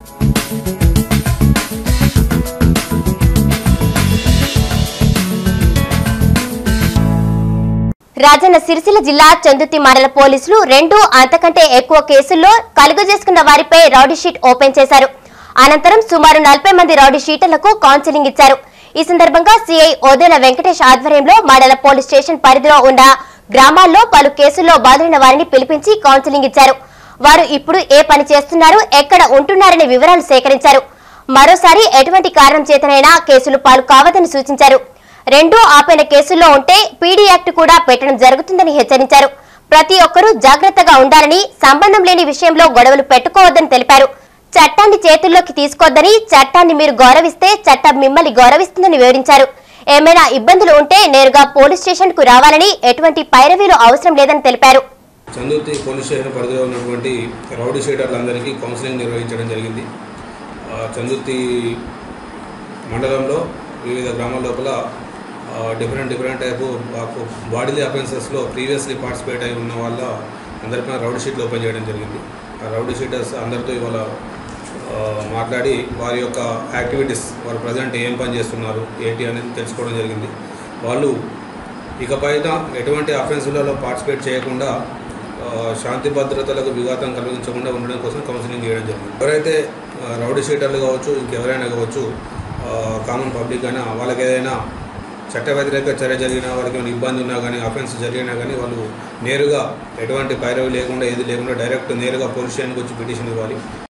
రాజన్న సిరిసిల్ల జిల్లా చందుర్తి మండల పోలీసులు రెండు అంతకంటే ఎక్కువ కేసుల్లో కలుగజేసుకున్న వారిపై రౌడీ షీట్ ఓపెన్ చేశారు అనంతరం సుమారు నలభై మంది రౌడీ షీటర్లకు కౌన్సిలింగ్ ఇచ్చారు ఈ సందర్భంగా సిఐ ఓదెల వెంకటేష్ ఆధ్వర్యంలో మండల పోలీస్ స్టేషన్ పరిధిలో ఉన్న గ్రామాల్లో పలు కేసుల్లో బాధులైన వారిని పిలిపించి కౌన్సిలింగ్ ఇచ్చారు వారు ఇప్పుడు ఏ పని చేస్తున్నారు ఎక్కడ ఉంటున్నారనే వివరాలు సేకరించారు మరోసారి ఎటువంటి కారణం చేతనైనా కేసులు పాలు కావద్దని సూచించారు రెండో ఆపైన కేసుల్లో ఉంటే పీడీ యాక్ట్ కూడా పెట్టడం జరుగుతుందని హెచ్చరించారు ప్రతి ఒక్కరూ జాగ్రత్తగా ఉండాలని సంబంధం లేని విషయంలో గొడవలు పెట్టుకోవద్దని తెలిపారు చట్టాన్ని చేతుల్లోకి తీసుకోవద్దని చట్టాన్ని మీరు గౌరవిస్తే చట్టం మిమ్మల్ని గౌరవిస్తుందని వివరించారు ఏమైనా ఇబ్బందులు ఉంటే నేరుగా పోలీస్ స్టేషన్ కు రావాలని ఎటువంటి పైరవీలు అవసరం లేదని తెలిపారు చందుర్తి పోలీస్ స్టేషన్ పరిధిలో ఉన్నటువంటి రౌడీ షీటర్లందరికీ కౌన్సిలింగ్ నిర్వహించడం జరిగింది ఆ, చందుర్తి మండలంలో వివిధ గ్రామాల లోపల different different type of bodily అఫెన్సెస్లో ప్రీవియస్లీ పార్టిసిపేట్ అయి ఉన్న వాళ్ళ అందరిపైన రౌడీ షీట్లు ఓపెన్ చేయడం జరిగింది ఆ రౌడీ షీటర్స్ అందరితో ఇవాళ ఆ, మాట్లాడి వారి యొక్క యాక్టివిటీస్ వారు ప్రజెంట్ ఏం పని చేస్తున్నారు ఏంటి అనేది తెలుసుకోవడం జరిగింది వాళ్ళు ఇకపైన ఎటువంటి అఫెన్సులలో పార్టిసిపేట్ చేయకుండా ఆ, శాంతి భద్రతలకు విఘాతం కలిగించకుండా ఉండడం కోసం కౌన్సిలింగ్ చేయడం జరిగింది ఎవరైతే ఆ, రౌడీ షీటర్లు కావచ్చు ఇంకెవరైనా కావచ్చు ఆ, కామన్ పబ్లిక్ అయినా వాళ్ళకి ఏదైనా చట్ట వ్యతిరేక చర్య జరిగినా వాళ్ళకి ఏమైనా ఇబ్బంది ఉన్నా కానీ అఫెన్స్ జరిగినా కానీ వాళ్ళు నేరుగా ఎటువంటి పైరవి లేకుండా ఏది లేకుండా డైరెక్ట్ నేరుగా పోలీస్ స్టేషన్కి వచ్చి పిటిషన్ ఇవ్వాలి